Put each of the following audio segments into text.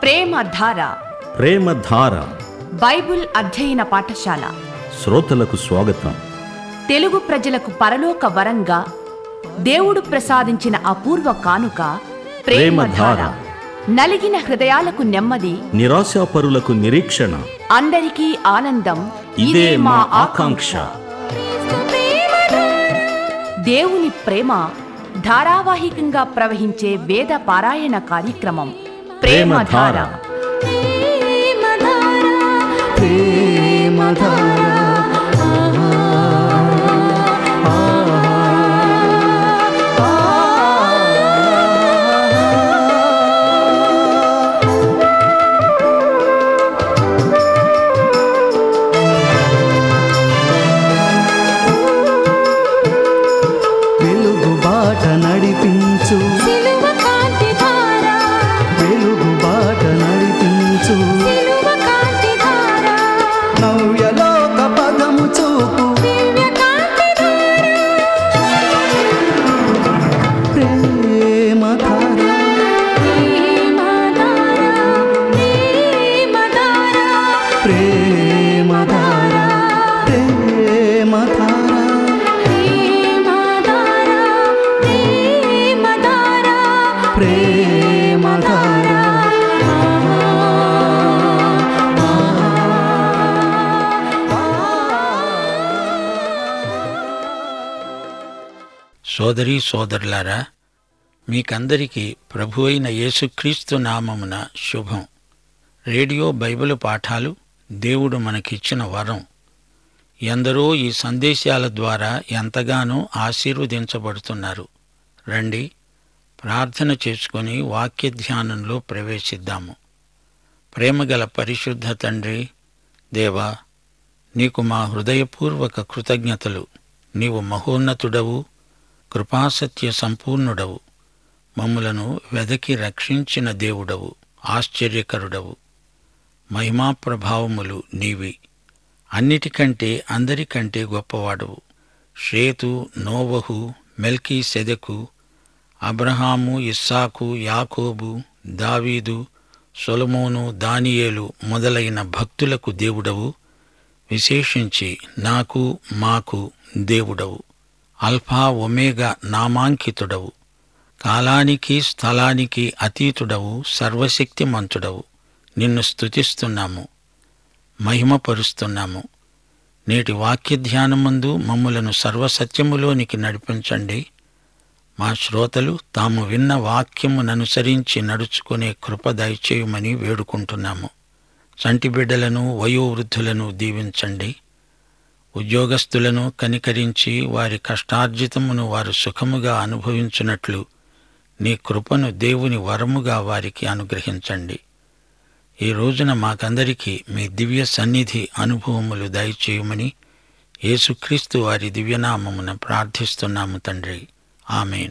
ప్రేమధార ప్రేమధార Bible అధ్యయన పాఠశాల శ్రోతలకు స్వాగతం తెలుగు ప్రజలకు పరలోక వరంగా దేవుడు ప్రసాదించిన అపూర్వ కానుక ప్రేమధార ప్రేమధార. నలిగిన హృదయాలకు నెమ్మది నిరాశాపరులకు నిరీక్షణ అందరికీ ఆనందం ఇదే మా ఆకాంక్ష దేవుని ప్రేమ ధారావాహికంగా ప్రవహించే వేద పారాయణ కార్యక్రమం ప్రేమధార వెలుగు బాట నడిపించు సిలువ కాంతి ధార వెలుగు బాట నడిపించు సిలువ కాంతి ధార నవ్యలోక పదము చూపు దివ్య కాంతి ధార ప్రేమ ధార ప్రేమ ధార ప్రేమ ధార ప్రేమ ధార ప్రేమ ధార ప్రేమ ధార ప్రేమ ధార ప్రేమ ధార సోదరీ సోదరులారా మీకందరికీ ప్రభు అయిన యేసుక్రీస్తు నామమున శుభం రేడియో బైబిల్ పాఠాలు దేవుడు మనకిచ్చిన వరం ఎందరో ఈ సందేశాల ద్వారా ఎంతగానో ఆశీర్వదించబడుతున్నారు రండి ప్రార్థన చేసుకొని వాక్య ధ్యానంలో ప్రవేశిద్దాము ప్రేమగల పరిశుద్ధ తండ్రి దేవా నీకు మా హృదయపూర్వక కృతజ్ఞతలు నీవు మహోన్నతుడవు కృపాసత్య సంపూర్ణుడవు మమ్ములను వెదకి రక్షించిన దేవుడవు ఆశ్చర్యకరుడవు మహిమా ప్రభావములు నీవి అన్నిటికంటే అందరికంటే గొప్పవాడవు షేతు నోవహు మెల్కీ సెదెకు అబ్రహాము ఇస్సాకు యాకోబు దావీదు సొలమోను దానియేలు మొదలైన భక్తులకు దేవుడవు విశేషించి నాకు మాకు దేవుడవు అల్ఫా ఒమేగా నామాంకితుడవు కాలానికి స్థలానికి అతీతుడవు సర్వశక్తిమంతుడవు నిన్ను స్తుతిస్తున్నాము మహిమపరుస్తున్నాము నేటి వాక్య ధ్యానమందు మమ్ములను సర్వసత్యములోనికి నడిపించండి మా శ్రోతలు తాము విన్న వాక్యముననుసరించి నడుచుకునే కృప దయచేయమని వేడుకుంటున్నాము చంటి బిడ్డలను వయోవృద్ధులను దీవించండి ఉద్యోగస్తులను కనికరించి వారి కష్టార్జితమును వారు సుఖముగా అనుభవించున్నట్లు నీ కృపను దేవుని వరముగా వారికి అనుగ్రహించండి ఈ రోజున మాకందరికీ మీ దివ్య సన్నిధి అనుభవములు దయచేయమని యేసుక్రీస్తు వారి దివ్యనామమున ప్రార్థిస్తున్నాము తండ్రి ఆమెన్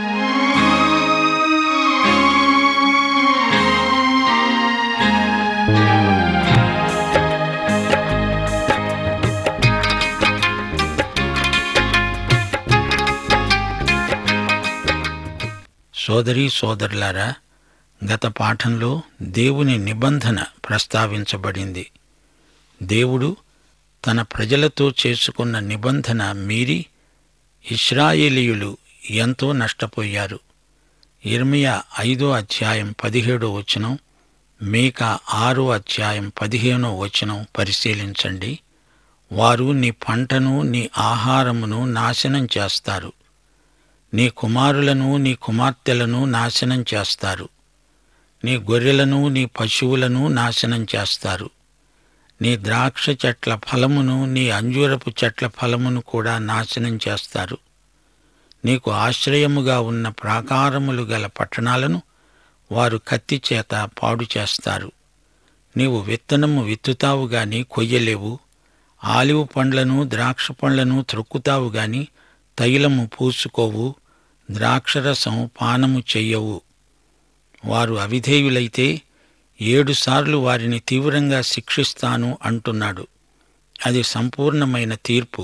సోదరీ సోదరులారా గత పాఠంలో దేవుని నిబంధన ప్రస్తావించబడింది దేవుడు తన ప్రజలతో చేసుకున్న నిబంధన మీరి ఇస్రాయేలీయులు ఎంతో నష్టపోయారు ఇర్మియా ఐదో అధ్యాయం పదిహేడో వచనం మీకా ఆరో అధ్యాయం పదిహేనో వచనం పరిశీలించండి వారు నీ పంటను నీ ఆహారమును నాశనం చేస్తారు నీ కుమారులను నీ కుమార్తెలను నాశనం చేస్తారు నీ గొర్రెలను నీ పశువులను నాశనం చేస్తారు నీ ద్రాక్ష చెట్ల ఫలమును నీ అంజూరపు చెట్ల ఫలమును కూడా నాశనం చేస్తారు నీకు ఆశ్రయముగా ఉన్న ప్రాకారములు గల పట్టణాలను వారు కత్తి చేత పాడు చేస్తారు నీవు విత్తనము విత్తుతావు గాని కొయ్యలేవు ఆలివ్ పండ్లను ద్రాక్ష పండ్లను త్రొక్కుతావు గాని తైలము పూసుకోవు ద్రాక్షరసం పానము చెయ్యవు వారు అవిధేయులైతే ఏడుసార్లు వారిని తీవ్రంగా శిక్షిస్తాను అంటున్నాడు అది సంపూర్ణమైన తీర్పు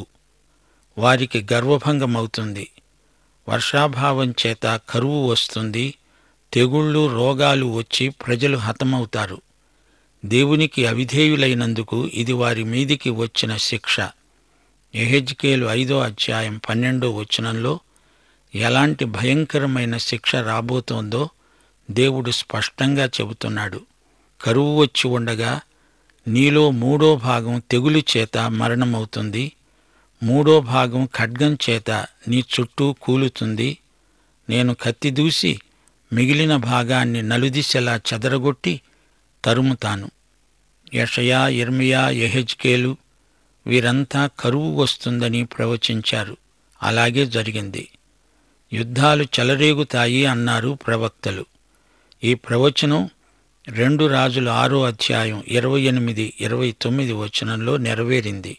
వారికి గర్వభంగమవుతుంది వర్షాభావం చేత కరువు వస్తుంది తెగుళ్ళు రోగాలు వచ్చి ప్రజలు హతమవుతారు దేవునికి అవిధేయులైనందుకు ఇది వారి మీదికి వచ్చిన శిక్ష ఎహెజ్కేలు ఐదో అధ్యాయం పన్నెండో వచనంలో ఎలాంటి భయంకరమైన శిక్ష రాబోతోందో దేవుడు స్పష్టంగా చెబుతున్నాడు కరువు వచ్చి ఉండగా నీలో మూడో భాగం తెగులు చేత మరణమవుతుంది మూడో భాగం ఖడ్గం చేత నీ చుట్టూ కూలుతుంది నేను కత్తి దూసి మిగిలిన భాగాన్ని నలుదిశలా చెదరగొట్టి తరుముతాను యషయా ఇర్మియా యెహెజ్కేలు వీరంతా కరువు వస్తుందని ప్రవచించారు అలాగే జరిగింది యుద్ధాలు చెలరేగుతాయి అన్నారు ప్రవక్తలు ఈ ప్రవచనం రెండు రాజుల ఆరో అధ్యాయం ఇరవై ఎనిమిది ఇరవై తొమ్మిది వచనంలో నెరవేరింది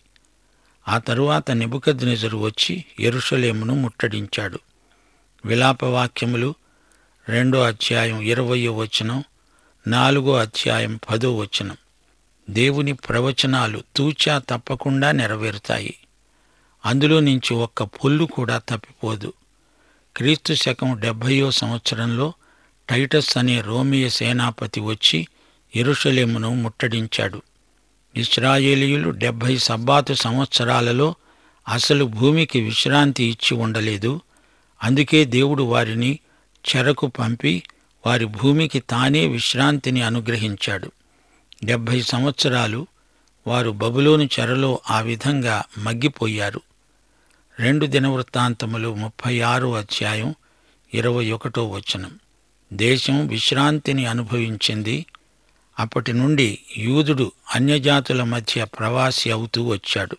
ఆ తరువాత నిబుకద్నెజరు వచ్చి యెరూషలేమును ముట్టడించాడు విలాపవాక్యములు రెండో అధ్యాయం ఇరవయో వచనం నాలుగో అధ్యాయం పదో వచనం దేవుని ప్రవచనాలు తూచా తప్పకుండా నెరవేరుతాయి అందులో నుంచి ఒక్క పొల్లు కూడా తప్పిపోదు క్రీస్తు శకం డెబ్భయో సంవత్సరంలో టైటస్ అనే రోమియ సేనాపతి వచ్చి యెరూషలేమును ముట్టడించాడు ఇస్రాయేలీయులు డెబ్భై సబ్బాతు సంవత్సరాలలో అసలు భూమికి విశ్రాంతి ఇచ్చి ఉండలేదు అందుకే దేవుడు వారిని చెరకు పంపి వారి భూమికి తానే విశ్రాంతిని అనుగ్రహించాడు డెబ్భై సంవత్సరాలు వారు బబులోను చెరలో ఆ విధంగా మగ్గిపోయారు రెండు దినవృత్తాంతములు ముప్పై ఆరో అధ్యాయం ఇరవై ఒకటో వచనం దేశం విశ్రాంతిని అనుభవించింది అప్పటి నుండి యూదుడు అన్యజాతుల మధ్య ప్రవాసి అవుతూ వచ్చాడు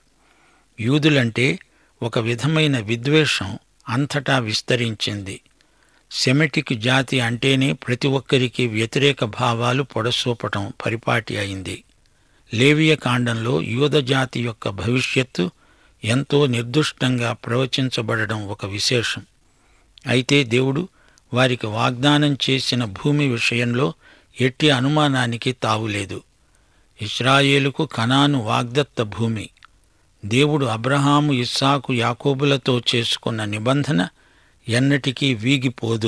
యూదులంటే ఒక విధమైన విద్వేషం అంతటా విస్తరించింది సెమెటిక్ జాతి అంటేనే ప్రతి ఒక్కరికి వ్యతిరేక భావాలు పొడసూపటం పరిపాటి అయింది లేవియ కాండంలో యూద జాతి యొక్క భవిష్యత్తు ఎంతో నిర్దుష్టంగా ప్రవచించబడడం ఒక విశేషం అయితే దేవుడు వారికి వాగ్దానం చేసిన భూమి విషయంలో ఎట్టి అనుమానానికి తావులేదు ఇస్రాయేలుకు కనాను వాగ్దత్త భూమి దేవుడు అబ్రహాము ఇస్సాకు యాకోబులతో చేసుకున్న నిబంధన ఎన్నటికీ వీగిపోదు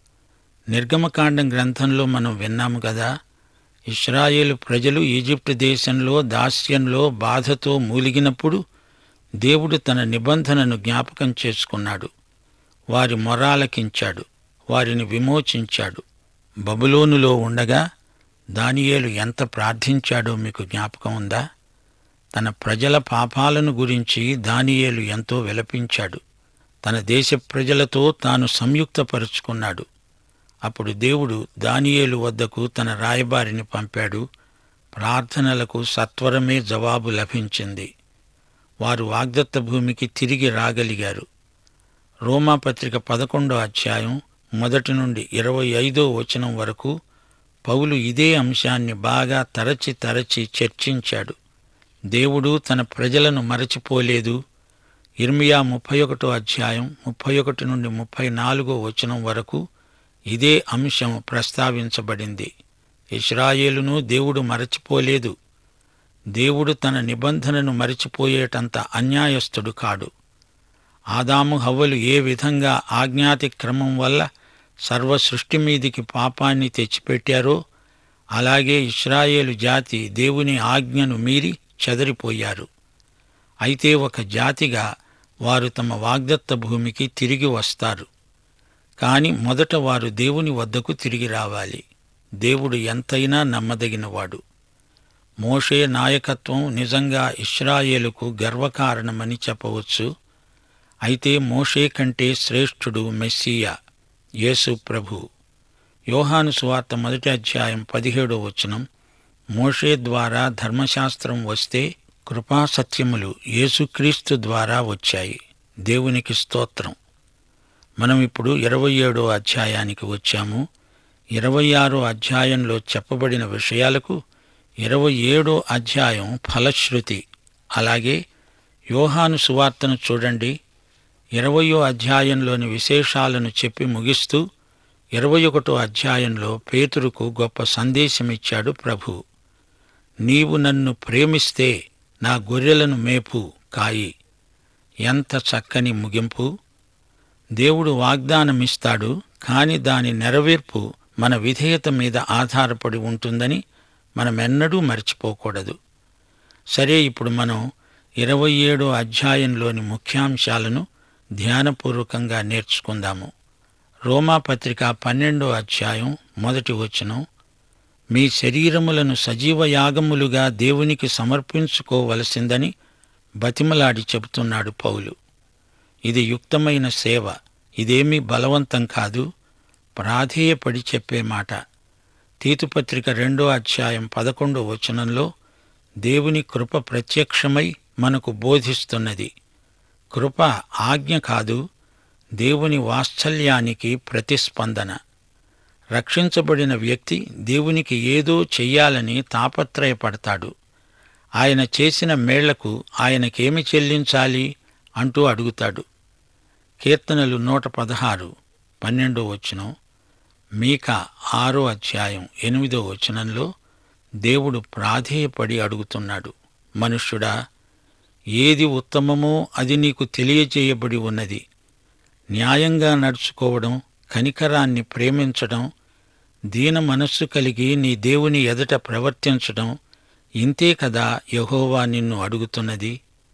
నిర్గమకాండం గ్రంథంలో మనం విన్నాము కదా ఇస్రాయేలు ప్రజలు ఈజిప్టు దేశంలో దాస్యంలో బాధతో మూలిగినప్పుడు దేవుడు తన నిబంధనను జ్ఞాపకం చేసుకున్నాడు వారి మొరాలకించాడు వారిని విమోచించాడు బబులోనులో ఉండగా దానియేలు ఎంత ప్రార్థించాడో మీకు జ్ఞాపకం ఉందా తన ప్రజల పాపాలను గురించి దానియేలు ఎంతో విలపించాడు తన దేశ ప్రజలతో తాను సంయుక్తపరుచుకున్నాడు అప్పుడు దేవుడు దానియేలు వద్దకు తన రాయబారిని పంపాడు ప్రార్థనలకు సత్వరమే జవాబు లభించింది వారు వాగ్దత్త భూమికి తిరిగి రాగలిగారు రోమాపత్రిక పదకొండో అధ్యాయం మొదటి నుండి ఇరవై ఐదో వచనం వరకు పౌలు ఇదే అంశాన్ని బాగా తరచి తరచి చర్చించాడు దేవుడు తన ప్రజలను మరచిపోలేదు ఇర్మియా ముప్పై ఒకటో అధ్యాయం ముప్పై ఒకటి నుండి ముప్పై నాలుగో వచనం వరకు ఇదే అంశం ప్రస్తావించబడింది ఇస్రాయేలును దేవుడు మరచిపోలేదు దేవుడు తన నిబంధనను మరిచిపోయేటంత అన్యాయస్థుడు కాడు ఆదాము హవ్వలు ఏ విధంగా ఆజ్ఞాతి క్రమం వల్ల సర్వ సృష్టి మీదికి పాపాన్ని తెచ్చిపెట్టారో అలాగే ఇస్రాయేలు జాతి దేవుని ఆజ్ఞను మీరి చెదరిపోయారు అయితే ఒక జాతిగా వారు తమ వాగ్దత్త భూమికి తిరిగి వస్తారు కాని మొదట వారు దేవుని వద్దకు తిరిగి రావాలి దేవుడు ఎంతైనా నమ్మదగినవాడు మోషే నాయకత్వం నిజంగా ఇస్రాయేలుకు గర్వకారణమని చెప్పవచ్చు అయితే మోషే కంటే శ్రేష్ఠుడు మెస్సియా యేసు ప్రభు యోహాను సువార్త మొదటి అధ్యాయం పదిహేడో వచనం మోషే ద్వారా ధర్మశాస్త్రం వస్తే కృపాసత్యములు యేసుక్రీస్తు ద్వారా వచ్చాయి దేవునికి స్తోత్రం మనం ఇప్పుడు ఇరవై ఏడో అధ్యాయానికి వచ్చాము ఇరవై ఆరో అధ్యాయంలో చెప్పబడిన విషయాలకు ఇరవై ఏడో అధ్యాయం ఫలశ్రుతి అలాగే యోహాను సువార్తను చూడండి ఇరవయో అధ్యాయంలోని విశేషాలను చెప్పి ముగిస్తూ ఇరవై ఒకటో అధ్యాయంలో పేతురుకు గొప్ప సందేశమిచ్చాడు ప్రభు నీవు నన్ను ప్రేమిస్తే నా గొర్రెలను మేపు కాయి ఎంత చక్కని ముగింపు దేవుడు వాగ్దానమిస్తాడు కాని దాని నెరవేర్పు మన విధేయత మీద ఆధారపడి ఉంటుందని మనమెన్నడూ మర్చిపోకూడదు సరే ఇప్పుడు మనం ఇరవై ఏడో అధ్యాయంలోని ముఖ్యాంశాలను ధ్యానపూర్వకంగా నేర్చుకుందాము రోమాపత్రిక పన్నెండో అధ్యాయం మొదటి వచనం మీ శరీరములను సజీవ యాగములుగా దేవునికి సమర్పించుకోవలసిందని బతిమలాడి చెబుతున్నాడు పౌలు ఇది యుక్తమైన సేవ ఇదేమీ బలవంతం కాదు ప్రాధేయపడి చెప్పే మాట తీతుపత్రిక రెండో అధ్యాయం పదకొండో వచనంలో దేవుని కృప ప్రత్యక్షమై మనకు బోధిస్తున్నది కృప ఆజ్ఞ కాదు దేవుని వాత్సల్యానికి ప్రతిస్పందన రక్షించబడిన వ్యక్తి దేవునికి ఏదో చెయ్యాలని తాపత్రయపడతాడు ఆయన చేసిన మేళ్లకు ఆయనకేమి చెల్లించాలి అంటూ అడుగుతాడు కీర్తనలు నూట పదహారు పన్నెండో వచనం మీక ఆరో అధ్యాయం ఎనిమిదో వచనంలో దేవుడు ప్రాధేయపడి అడుగుతున్నాడు మనుష్యుడా ఏది ఉత్తమమో అది నీకు తెలియజేయబడి ఉన్నది న్యాయంగా నడుచుకోవడం కనికరాన్ని ప్రేమించడం దీన మనస్సు కలిగి నీ దేవుని ఎదుట ప్రవర్తించడం ఇంతే కదా యహోవా నిన్ను అడుగుతున్నది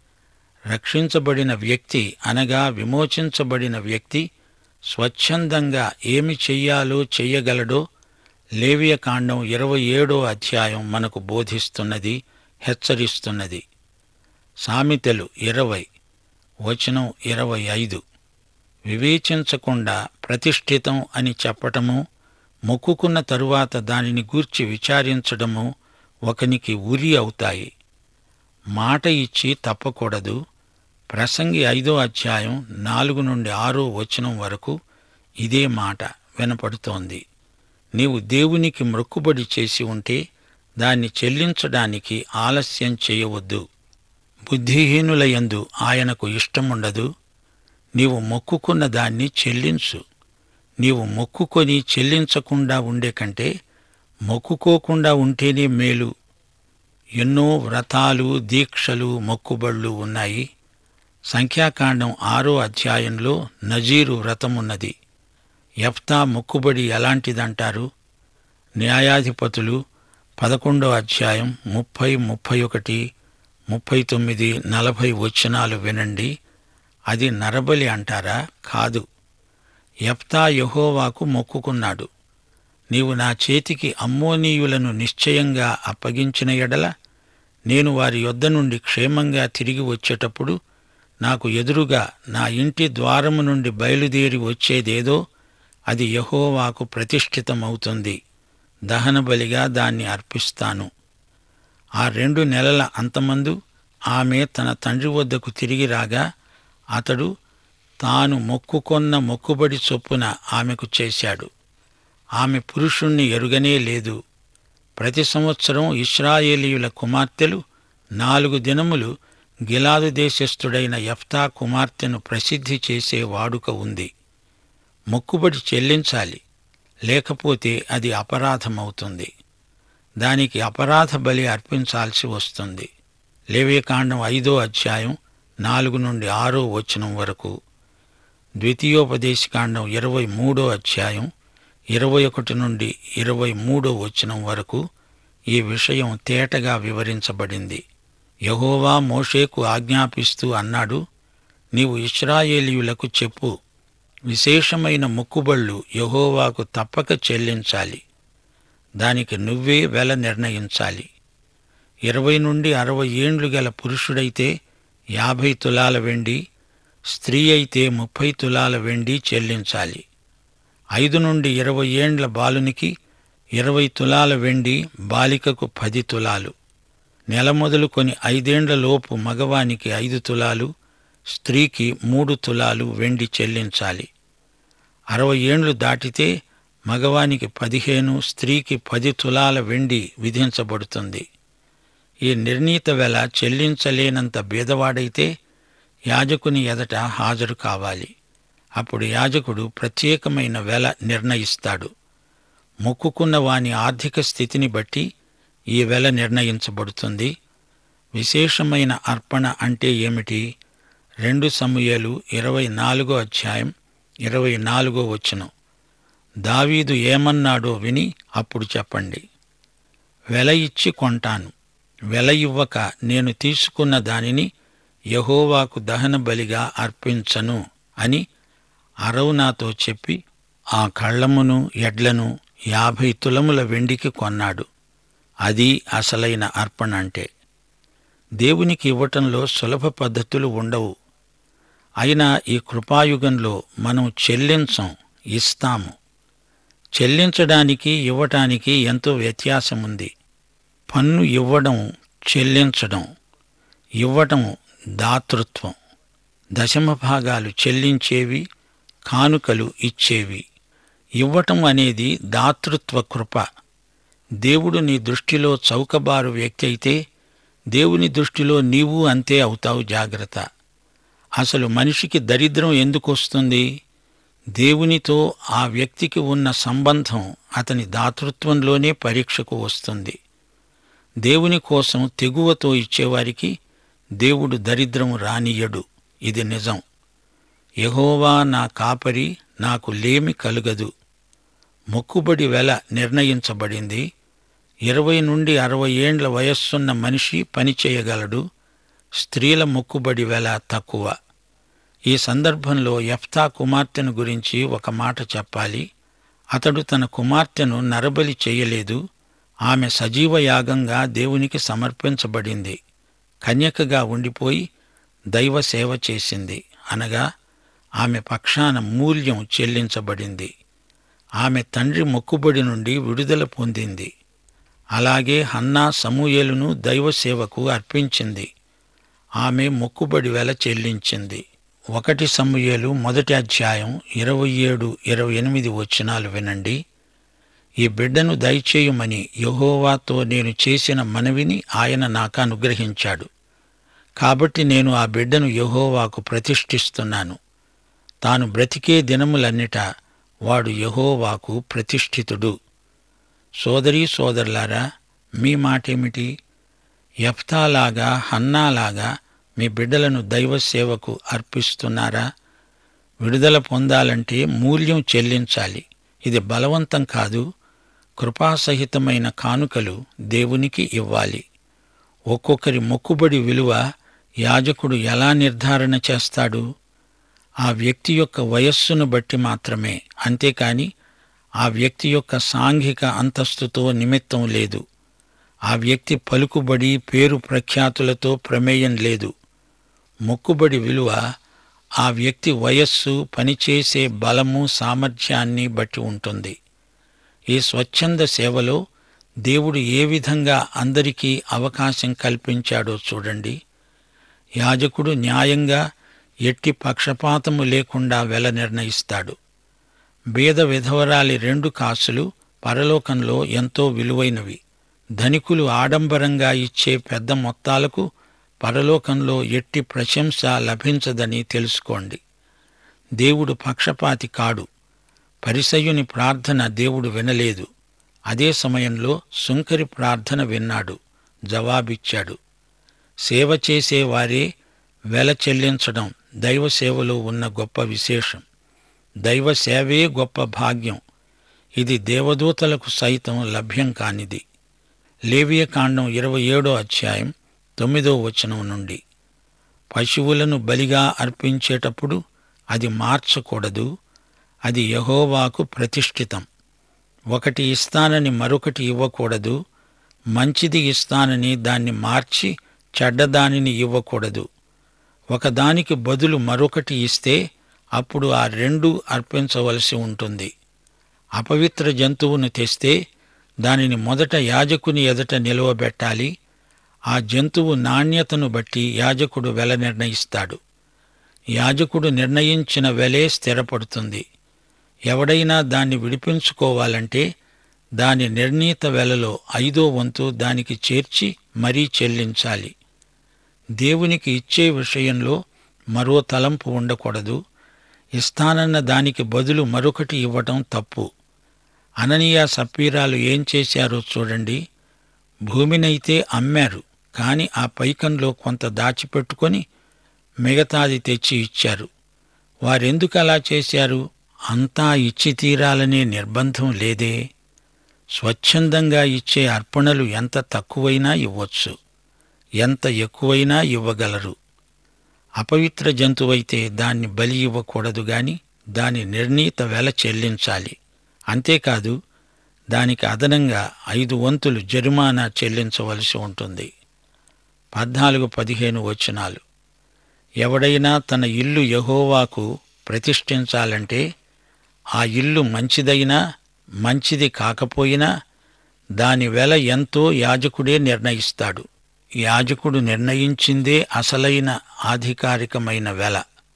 రక్షించబడిన వ్యక్తి అనగా విమోచించబడిన వ్యక్తి స్వచ్ఛందంగా ఏమి చెయ్యాలో చెయ్యగలడో లేవియ కాండం ఇరవై ఏడో అధ్యాయం మనకు బోధిస్తున్నది హెచ్చరిస్తున్నది సామెతలు ఇరవై వచనం ఇరవై ఐదు వివేచించకుండా ప్రతిష్ఠితం అని చెప్పటము మొక్కుకున్న తరువాత దానిని గూర్చి విచారించడము ఒకనికి ఉరి అవుతాయి మాట ఇచ్చి తప్పకూడదు ప్రసంగి ఐదో అధ్యాయం నాలుగు నుండి ఆరో వచనం వరకు ఇదే మాట వినపడుతోంది నీవు దేవునికి మొక్కుబడి చేసి ఉంటే దాన్ని చెల్లించడానికి ఆలస్యం చేయవద్దు బుద్ధిహీనులయందు ఆయనకు ఇష్టముండదు నీవు మొక్కుకున్న దాన్ని చెల్లించు నీవు మొక్కుకొని చెల్లించకుండా ఉండే కంటే మొక్కుకోకుండా ఉంటేనే మేలు ఎన్నో వ్రతాలు దీక్షలు మొక్కుబళ్ళు ఉన్నాయి సంఖ్యాకాండం ఆరో అధ్యాయంలో నజీరు వ్రతమున్నది యఫ్తా మొక్కుబడి ఎలాంటిదంటారు న్యాయాధిపతులు పదకొండో అధ్యాయం ముప్పై ముప్పై ఒకటి ముప్పై తొమ్మిది నలభై వచనాలు వినండి అది నరబలి అంటారా కాదు యప్తా యహోవాకు మొక్కుకున్నాడు నీవు నా చేతికి అమ్మోనీయులను నిశ్చయంగా అప్పగించిన ఎడల నేను వారి యొద్ద నుండి క్షేమంగా తిరిగి వచ్చేటప్పుడు నాకు ఎదురుగా నా ఇంటి ద్వారము నుండి బయలుదేరి వచ్చేదేదో అది యహోవాకు ప్రతిష్ఠితమవుతుంది దహనబలిగా దాన్ని అర్పిస్తాను ఆ రెండు నెలల అంతమందు ఆమె తన తండ్రి వద్దకు తిరిగి రాగా అతడు తాను మొక్కుకొన్న మొక్కుబడి చొప్పున ఆమెకు చేశాడు ఆమె పురుషుణ్ణి ఎరుగనే లేదు ప్రతి సంవత్సరం ఇస్రాయేలీయుల కుమార్తెలు నాలుగు దినములు గిలాదు దేశస్థుడైన యఫ్తా కుమార్తెను ప్రసిద్ధి చేసే వాడుక ఉంది మొక్కుబడి చెల్లించాలి లేకపోతే అది అపరాధమవుతుంది దానికి అపరాధ బలి అర్పించాల్సి వస్తుంది లేవేకాండం ఐదో అధ్యాయం నాలుగు నుండి ఆరో వచనం వరకు ద్వితీయోపదేశకాండం ఇరవై మూడో అధ్యాయం ఇరవై ఒకటి నుండి ఇరవై మూడో వచనం వరకు ఈ విషయం తేటగా వివరించబడింది యహోవా మోషేకు ఆజ్ఞాపిస్తూ అన్నాడు నీవు ఇస్రాయేలీయులకు చెప్పు విశేషమైన మొక్కుబళ్ళు యహోవాకు తప్పక చెల్లించాలి దానికి నువ్వే వెల నిర్ణయించాలి ఇరవై నుండి అరవై ఏండ్లు గల పురుషుడైతే యాభై తులాల వెండి స్త్రీ అయితే ముప్పై తులాల వెండి చెల్లించాలి ఐదు నుండి ఇరవై ఏండ్ల బాలునికి ఇరవై తులాల వెండి బాలికకు పది తులాలు నెల మొదలుకొని ఐదేండ్ల లోపు మగవానికి ఐదు తులాలు స్త్రీకి మూడు తులాలు వెండి చెల్లించాలి అరవై ఏండ్లు దాటితే మగవానికి పదిహేను స్త్రీకి పది తులాల వెండి విధించబడుతుంది ఈ నిర్ణీత వెల చెల్లించలేనంత బీదవాడైతే యాజకుని ఎదట హాజరు కావాలి అప్పుడు యాజకుడు ప్రత్యేకమైన వెల నిర్ణయిస్తాడు మొక్కుకున్న వాని ఆర్థిక స్థితిని బట్టి ఈ వెల నిర్ణయించబడుతుంది విశేషమైన అర్పణ అంటే ఏమిటి రెండు సమూయేలు ఇరవై నాలుగో అధ్యాయం ఇరవై నాలుగో వచనం దావీదు ఏమన్నాడో విని అప్పుడు చెప్పండి వెల ఇచ్చి కొంటాను వెల ఇవ్వక నేను తీసుకున్న దానిని యహోవాకు దహన బలిగా అర్పించను అని అరవునాతో చెప్పి ఆ కళ్ళమును ఎడ్లను యాభై తులముల వెండికి కొన్నాడు అది అసలైన అర్పణ అంటే దేవునికి ఇవ్వటంలో సులభ పద్ధతులు ఉండవు అయినా ఈ కృపాయుగంలో మనం చెల్లించం ఇస్తాము చెల్లించడానికి ఇవ్వటానికి ఎంతో వ్యత్యాసముంది పన్ను ఇవ్వడం చెల్లించడం ఇవ్వటం దాతృత్వం దశమ భాగాలు చెల్లించేవి కానుకలు ఇచ్చేవి ఇవ్వటం అనేది దాతృత్వ కృప దేవుడు నీ దృష్టిలో చౌకబారు వ్యక్తి అయితే దేవుని దృష్టిలో నీవు అంతే అవుతావు జాగ్రత్త అసలు మనిషికి దరిద్రం ఎందుకు వస్తుంది దేవునితో ఆ వ్యక్తికి ఉన్న సంబంధం అతని దాతృత్వంలోనే పరీక్షకు వస్తుంది దేవుని కోసం తెగువతో ఇచ్చేవారికి దేవుడు దరిద్రం రానియడు ఇది నిజం యహోవా నా కాపరి నాకు లేమి కలుగదు మొక్కుబడి వెల నిర్ణయించబడింది ఇరవై నుండి అరవై ఏండ్ల వయస్సున్న మనిషి పనిచేయగలడు స్త్రీల మొక్కుబడి వెల తక్కువ ఈ సందర్భంలో యఫ్తా కుమార్తెను గురించి ఒక మాట చెప్పాలి అతడు తన కుమార్తెను నరబలి చేయలేదు ఆమె సజీవ యాగంగా దేవునికి సమర్పించబడింది కన్యకగా ఉండిపోయి దైవ సేవ చేసింది అనగా ఆమె పక్షాన మూల్యం చెల్లించబడింది ఆమె తండ్రి మొక్కుబడి నుండి విడుదల పొందింది అలాగే హన్నా సమూయేలును దైవ సేవకు అర్పించింది ఆమె మొక్కుబడి వెల చెల్లించింది ఒకటి సమూయేలు మొదటి అధ్యాయం ఇరవై ఏడు ఇరవై ఎనిమిది వచనాలు వినండి ఈ బిడ్డను దయచేయమని యహోవాతో నేను చేసిన మనవిని ఆయన నాకు అనుగ్రహించాడు కాబట్టి నేను ఆ బిడ్డను యహోవాకు ప్రతిష్ఠిస్తున్నాను తాను బ్రతికే దినములన్నిట వాడు యహోవాకు ప్రతిష్ఠితుడు సోదరీ సోదరులారా మీ మాటేమిటి యఫ్తాలాగా హన్నాలాగా మీ బిడ్డలను దైవ సేవకు అర్పిస్తున్నారా విడుదల పొందాలంటే మూల్యం చెల్లించాలి ఇది బలవంతం కాదు కృపాసహితమైన కానుకలు దేవునికి ఇవ్వాలి ఒక్కొక్కరి మొక్కుబడి విలువ యాజకుడు ఎలా నిర్ధారణ చేస్తాడు ఆ వ్యక్తి యొక్క వయస్సును బట్టి మాత్రమే అంతేకాని ఆ వ్యక్తి యొక్క సాంఘిక అంతస్తుతో నిమిత్తం లేదు ఆ వ్యక్తి పలుకుబడి పేరు ప్రఖ్యాతులతో ప్రమేయం లేదు మొక్కుబడి విలువ ఆ వ్యక్తి వయస్సు పనిచేసే బలము సామర్థ్యాన్ని బట్టి ఉంటుంది ఈ స్వచ్ఛంద సేవలో దేవుడు ఏ విధంగా అందరికీ అవకాశం కల్పించాడో చూడండి యాజకుడు న్యాయంగా ఎట్టి పక్షపాతము లేకుండా వెల నిర్ణయిస్తాడు బీద విధవరాలి రెండు కాసులు పరలోకంలో ఎంతో విలువైనవి ధనికులు ఆడంబరంగా ఇచ్చే పెద్ద మొత్తాలకు పరలోకంలో ఎట్టి ప్రశంస లభించదని తెలుసుకోండి దేవుడు పక్షపాతి కాడు పరిసయ్యుని ప్రార్థన దేవుడు వినలేదు అదే సమయంలో సుంకరి ప్రార్థన విన్నాడు జవాబిచ్చాడు సేవ చేసేవారే వెల చెల్లించడం దైవ సేవలో ఉన్న గొప్ప విశేషం దైవ సేవే గొప్ప భాగ్యం ఇది దేవదూతలకు సైతం లభ్యం కానిది లేవియ కాండం ఇరవై ఏడో అధ్యాయం తొమ్మిదో వచనం నుండి పశువులను బలిగా అర్పించేటప్పుడు అది మార్చకూడదు అది యహోవాకు ప్రతిష్ఠితం ఒకటి ఇస్తానని మరొకటి ఇవ్వకూడదు మంచిది ఇస్తానని దాన్ని మార్చి చెడ్డదానిని ఇవ్వకూడదు ఒకదానికి బదులు మరొకటి ఇస్తే అప్పుడు ఆ రెండు అర్పించవలసి ఉంటుంది అపవిత్ర జంతువును తెస్తే దానిని మొదట యాజకుని ఎదుట నిలువబెట్టాలి ఆ జంతువు నాణ్యతను బట్టి యాజకుడు వెల నిర్ణయిస్తాడు యాజకుడు నిర్ణయించిన వెలే స్థిరపడుతుంది ఎవడైనా దాన్ని విడిపించుకోవాలంటే దాని నిర్ణీత వెలలో ఐదో వంతు దానికి చేర్చి మరీ చెల్లించాలి దేవునికి ఇచ్చే విషయంలో మరో తలంపు ఉండకూడదు ఇస్తానన్న దానికి బదులు మరొకటి ఇవ్వటం తప్పు అననీయ సప్పీరాలు ఏం చేశారో చూడండి భూమినైతే అమ్మారు కాని ఆ పైకంలో కొంత దాచిపెట్టుకొని మిగతాది తెచ్చి ఇచ్చారు వారెందుకు అలా చేశారు అంతా ఇచ్చి తీరాలనే నిర్బంధం లేదే స్వచ్ఛందంగా ఇచ్చే అర్పణలు ఎంత తక్కువైనా ఇవ్వొచ్చు ఎంత ఎక్కువైనా ఇవ్వగలరు అపవిత్ర జంతువైతే దాన్ని బలి ఇవ్వకూడదు గాని దాని నిర్ణీత వెల చెల్లించాలి అంతేకాదు దానికి అదనంగా ఐదు వంతులు జరిమానా చెల్లించవలసి ఉంటుంది పద్నాలుగు పదిహేను వచనాలు ఎవడైనా తన ఇల్లు యహోవాకు ప్రతిష్ఠించాలంటే ఆ ఇల్లు మంచిదైనా మంచిది కాకపోయినా దాని వెల ఎంతో యాజకుడే నిర్ణయిస్తాడు యాజకుడు నిర్ణయించిందే అసలైన ఆధికారికమైన వెల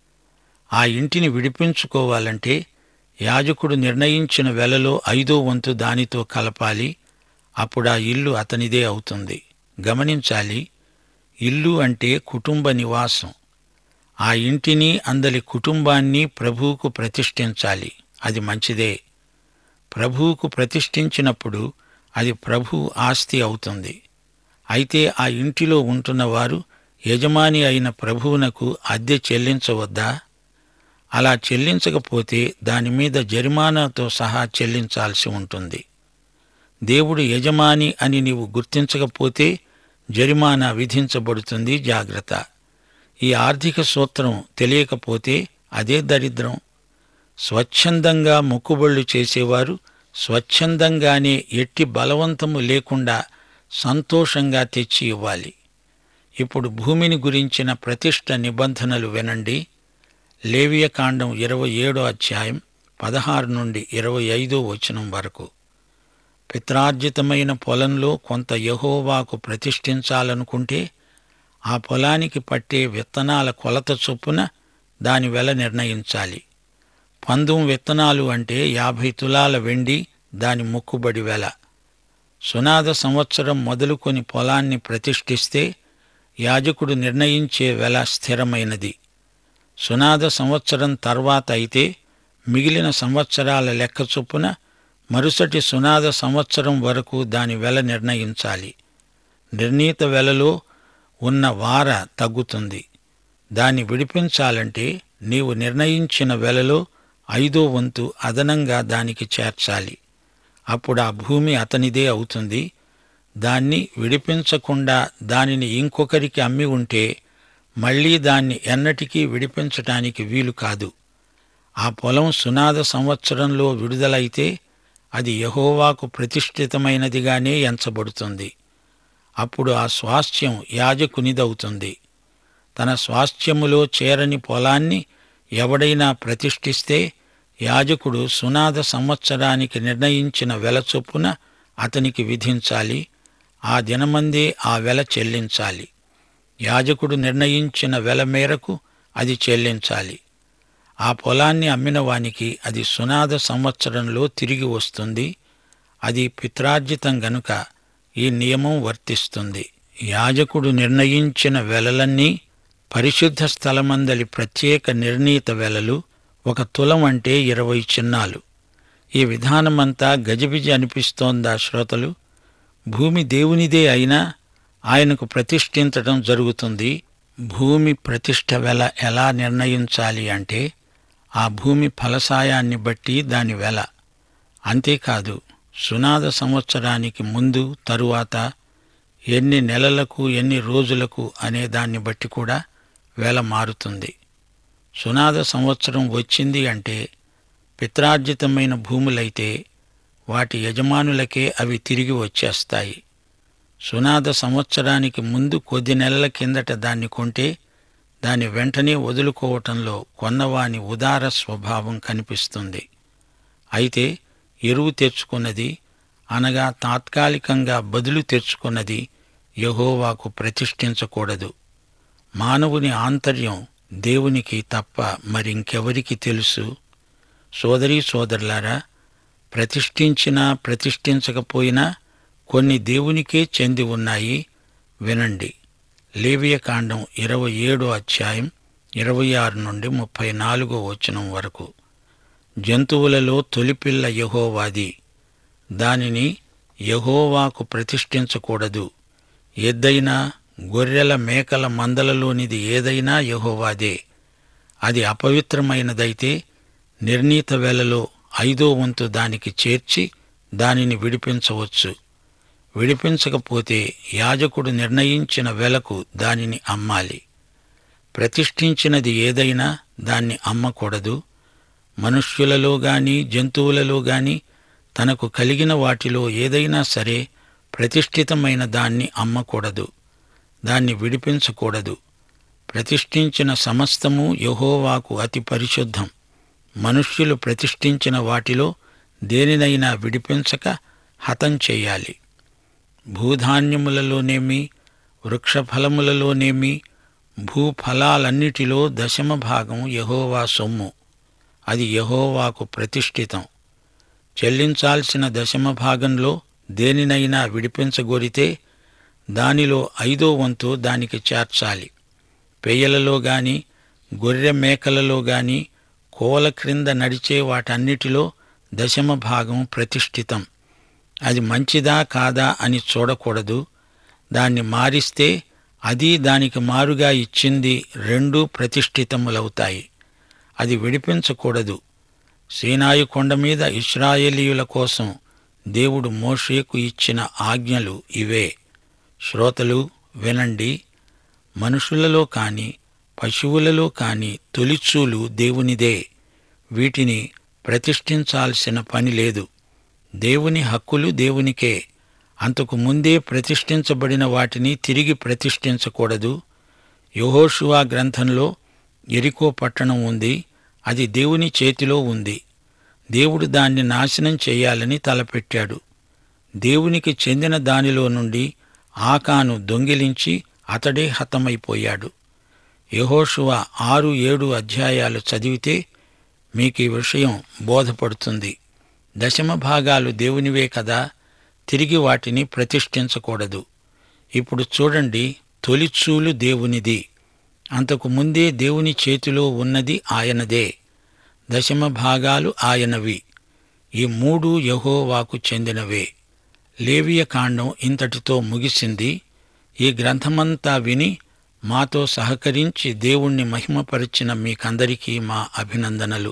ఆ ఇంటిని విడిపించుకోవాలంటే యాజకుడు నిర్ణయించిన వెలలో ఐదో వంతు దానితో కలపాలి అప్పుడు ఆ ఇల్లు అతనిదే అవుతుంది గమనించాలి ఇల్లు అంటే కుటుంబ నివాసం ఆ ఇంటిని అందలి కుటుంబాన్ని ప్రభువుకు ప్రతిష్ఠించాలి అది మంచిదే ప్రభువుకు ప్రతిష్ఠించినప్పుడు అది ప్రభు ఆస్తి అవుతుంది అయితే ఆ ఇంటిలో ఉంటున్నవారు యజమాని అయిన ప్రభువునకు అద్దె చెల్లించవద్దా అలా చెల్లించకపోతే దాని మీద జరిమానాతో సహా చెల్లించాల్సి ఉంటుంది దేవుడు యజమాని అని నీవు గుర్తించకపోతే జరిమానా విధించబడుతుంది జాగ్రత్త ఈ ఆర్థిక సూత్రం తెలియకపోతే అదే దరిద్రం స్వచ్ఛందంగా మొక్కుబళ్ళు చేసేవారు స్వచ్ఛందంగానే ఎట్టి బలవంతము లేకుండా సంతోషంగా తెచ్చి ఇవ్వాలి ఇప్పుడు భూమిని గురించిన ప్రతిష్ట నిబంధనలు వినండి లేవియకాండం ఇరవై ఏడో అధ్యాయం పదహారు నుండి ఇరవై ఐదో వచనం వరకు పిత్రార్జితమైన పొలంలో కొంత యహోవాకు ప్రతిష్ఠించాలనుకుంటే ఆ పొలానికి పట్టే విత్తనాల కొలత చొప్పున దాని వెల నిర్ణయించాలి పందుం విత్తనాలు అంటే యాభై తులాల వెండి దాని మొక్కుబడి వెల సునాద సంవత్సరం మొదలుకొని పొలాన్ని ప్రతిష్ఠిస్తే యాజకుడు నిర్ణయించే వెల స్థిరమైనది సునాద సంవత్సరం తర్వాత అయితే మిగిలిన సంవత్సరాల లెక్క చొప్పున మరుసటి సునాద సంవత్సరం వరకు దాని వెల నిర్ణయించాలి నిర్ణీత వెలలో ఉన్న వార తగ్గుతుంది దాన్ని విడిపించాలంటే నీవు నిర్ణయించిన వెలలో ఐదో వంతు అదనంగా దానికి చేర్చాలి అప్పుడు ఆ భూమి అతనిదే అవుతుంది దాన్ని విడిపించకుండా దానిని ఇంకొకరికి అమ్మి ఉంటే మళ్ళీ దాన్ని ఎన్నటికీ విడిపించటానికి వీలు కాదు ఆ పొలం సునాద సంవత్సరంలో విడుదలైతే అది యహోవాకు ప్రతిష్ఠితమైనదిగానే ఎంచబడుతుంది అప్పుడు ఆ స్వాస్థ్యం యాజకునిదవుతుంది తన స్వాస్థ్యములో చేరని పొలాన్ని ఎవడైనా ప్రతిష్ఠిస్తే యాజకుడు సునాద సంవత్సరానికి నిర్ణయించిన వెల చొప్పున అతనికి విధించాలి ఆ దినమందే ఆ వెల చెల్లించాలి యాజకుడు నిర్ణయించిన వెల మేరకు అది చెల్లించాలి ఆ పొలాన్ని అమ్మిన వానికి అది సునాద సంవత్సరంలో తిరిగి వస్తుంది అది పిత్రార్జితం గనుక ఈ నియమం వర్తిస్తుంది యాజకుడు నిర్ణయించిన వెలలన్నీ పరిశుద్ధ స్థలమందలి ప్రత్యేక నిర్ణీత వెలలు ఒక తులం అంటే ఇరవై చిన్నాలు ఈ విధానమంతా గజిబిజి అనిపిస్తోందా శ్రోతలు భూమి దేవునిదే అయినా ఆయనకు ప్రతిష్ఠించడం జరుగుతుంది భూమి ప్రతిష్ఠ వెల ఎలా నిర్ణయించాలి అంటే ఆ భూమి ఫలసాయాన్ని బట్టి దాని వెల అంతేకాదు సునాద సంవత్సరానికి ముందు తరువాత ఎన్ని నెలలకు ఎన్ని రోజులకు అనే దాన్ని బట్టి కూడా వెల మారుతుంది సునాద సంవత్సరం వచ్చింది అంటే పిత్రార్జితమైన భూములైతే వాటి యజమానులకే అవి తిరిగి వచ్చేస్తాయి సునాద సంవత్సరానికి ముందు కొద్ది నెలల కిందట దాన్ని కొంటే దాని వెంటనే వదులుకోవటంలో కొన్నవాని ఉదార స్వభావం కనిపిస్తుంది అయితే ఎరువు తెచ్చుకున్నది అనగా తాత్కాలికంగా బదులు తెచ్చుకున్నది యహోవాకు ప్రతిష్ఠించకూడదు మానవుని ఆంతర్యం దేవునికి తప్ప మరింకెవరికి తెలుసు సోదరీ సోదరులారా ప్రతిష్ఠించినా ప్రతిష్ఠించకపోయినా కొన్ని దేవునికే చెంది ఉన్నాయి వినండి లేవియకాండం ఇరవై ఏడో అధ్యాయం ఇరవై ఆరు నుండి ముప్పై నాలుగో వచనం వరకు జంతువులలో తొలిపిల్ల యహోవాది దానిని యహోవాకు ప్రతిష్ఠించకూడదు ఎద్దైనా గొర్రెల మేకల మందలలోనిది ఏదైనా యహోవాదే అది అపవిత్రమైనదైతే నిర్ణీత వేళలో ఐదో వంతు దానికి చేర్చి దానిని విడిపించవచ్చు విడిపించకపోతే యాజకుడు నిర్ణయించిన వెలకు దానిని అమ్మాలి ప్రతిష్ఠించినది ఏదైనా దాన్ని అమ్మకూడదు మనుష్యులలో గాని జంతువులలో గాని తనకు కలిగిన వాటిలో ఏదైనా సరే ప్రతిష్ఠితమైన దాన్ని అమ్మకూడదు దాన్ని విడిపించకూడదు ప్రతిష్ఠించిన సమస్తము యహోవాకు అతి పరిశుద్ధం మనుష్యులు ప్రతిష్ఠించిన వాటిలో దేనినైనా విడిపించక హతం చేయాలి భూధాన్యములలోనేమి వృక్షఫలములలోనేమి భూఫలాలన్నిటిలో దశమ భాగం యహోవా సొమ్ము అది యహోవాకు ప్రతిష్ఠితం చెల్లించాల్సిన దశమ భాగంలో దేనినైనా విడిపించగోరితే దానిలో ఐదో వంతు దానికి చేర్చాలి పెయ్యలలో గాని గొర్రె మేకలలో గాని కోల క్రింద నడిచే వాటన్నిటిలో దశమ భాగం ప్రతిష్ఠితం అది మంచిదా కాదా అని చూడకూడదు దాన్ని మారిస్తే అది దానికి మారుగా ఇచ్చింది రెండూ ప్రతిష్ఠితములవుతాయి అది విడిపించకూడదు సీనాయి కొండ మీద ఇస్రాయేలీయుల కోసం దేవుడు మోషేకు ఇచ్చిన ఆజ్ఞలు ఇవే శ్రోతలు వినండి మనుషులలో కాని పశువులలో కాని తొలిచూలు దేవునిదే వీటిని ప్రతిష్ఠించాల్సిన పని లేదు దేవుని హక్కులు దేవునికే అంతకు ముందే ప్రతిష్ఠించబడిన వాటిని తిరిగి ప్రతిష్ఠించకూడదు యెహోషువ గ్రంథంలో ఎరికో పట్టణం ఉంది అది దేవుని చేతిలో ఉంది దేవుడు దాన్ని నాశనం చేయాలని తలపెట్టాడు దేవునికి చెందిన దానిలో నుండి ఆకాను దొంగిలించి అతడే హతమైపోయాడు యెహోషువ ఆరు ఏడు అధ్యాయాలు చదివితే మీకు ఈ విషయం బోధపడుతుంది దశమ భాగాలు దేవునివే కదా తిరిగి వాటిని ప్రతిష్ఠించకూడదు ఇప్పుడు చూడండి తొలిచూలు దేవునిది అంతకు ముందే దేవుని చేతిలో ఉన్నది ఆయనదే దశమ భాగాలు ఆయనవి ఈ మూడు యహోవాకు చెందినవే లేవియ కాండం ఇంతటితో ముగిసింది ఈ గ్రంథమంతా విని మాతో సహకరించి దేవుణ్ణి మహిమపరిచిన మీకందరికీ మా అభినందనలు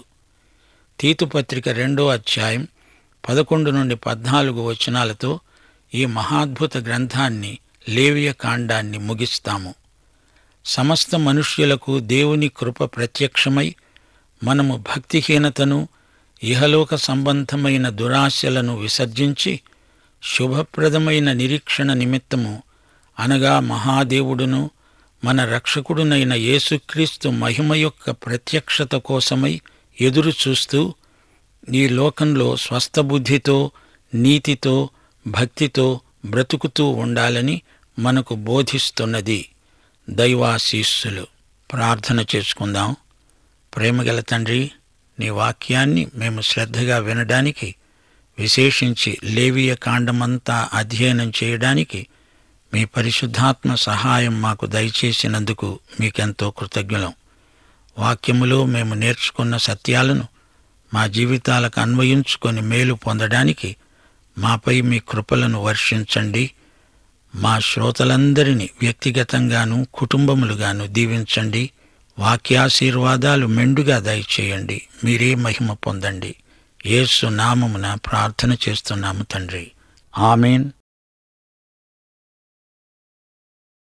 తీతుపత్రిక రెండో అధ్యాయం పదకొండు నుండి పద్నాలుగు వచనాలతో ఈ మహాద్భుత గ్రంథాన్ని లేవియ కాండాన్ని ముగిస్తాము సమస్త మనుష్యులకు దేవుని కృప ప్రత్యక్షమై మనము భక్తిహీనతను ఇహలోక సంబంధమైన దురాశలను విసర్జించి శుభప్రదమైన నిరీక్షణ నిమిత్తము అనగా మహాదేవుడును మన రక్షకుడునైన యేసుక్రీస్తు మహిమ యొక్క ప్రత్యక్షత కోసమై ఎదురు చూస్తూ ఈ లోకంలో స్వస్థబుద్ధితో నీతితో భక్తితో బ్రతుకుతూ ఉండాలని మనకు బోధిస్తున్నది దైవాశీస్సులు ప్రార్థన చేసుకుందాం ప్రేమగల తండ్రి నీ వాక్యాన్ని మేము శ్రద్ధగా వినడానికి విశేషించి లేవియ కాండమంతా అధ్యయనం చేయడానికి మీ పరిశుద్ధాత్మ సహాయం మాకు దయచేసినందుకు మీకెంతో కృతజ్ఞులం వాక్యములో మేము నేర్చుకున్న సత్యాలను మా జీవితాలకు అన్వయించుకొని మేలు పొందడానికి మాపై మీ కృపలను వర్షించండి మా శ్రోతలందరినీ వ్యక్తిగతంగాను కుటుంబములుగాను దీవించండి వాక్యాశీర్వాదాలు మెండుగా దయచేయండి మీరే మహిమ పొందండి యేసు నామమున ప్రార్థన చేస్తున్నాము తండ్రి ఆమెన్